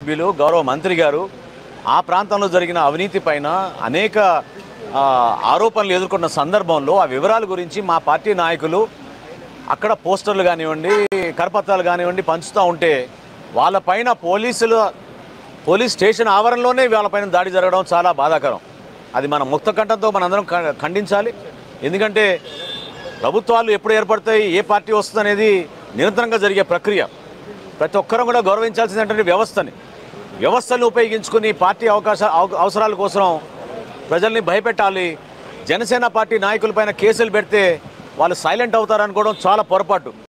శాసనసభ్యులు గౌరవ మంత్రి గారు ఆ ప్రాంతంలో జరిగిన అవినీతి పైన అనేక ఆ, ఆరోపణలు ఎదుర్కొన్న సందర్భంలో ఆ వివరాల గురించి మా పార్టీ నాయకులు అక్కడ పోస్టర్లు కానివ్వండి కరపత్రాలు కానివ్వండి పంచుతూ ఉంటే వాళ్ళపైన పోలీసులు పోలీస్ స్టేషన్ ఆవరణలోనే వాళ్ళపైన దాడి జరగడం చాలా బాధాకరం అది మన ముక్త కంఠంతో మనందరం ఖ- ఖండించాలి ఎందుకంటే ప్రభుత్వాలు ఎప్పుడు ఏర్పడతాయి ఏ పార్టీ వస్తుంది అనేది నిరంతరంగా జరిగే ప్రక్రియ ప్రతి ఒక్కరం కూడా గౌరవించాల్సినటువంటి వ్యవస్థని వ్యవస్థను ఉపయోగించుకుని పార్టీ అవకాశ అవ- అవసరాల కోసం ప్రజల్ని భయపెట్టాలి జనసేన పార్టీ నాయకులపైన కేసులు పెడితే వాళ్ళు సైలెంట్ అవుతారనుకోవడం చాలా పొరపాటు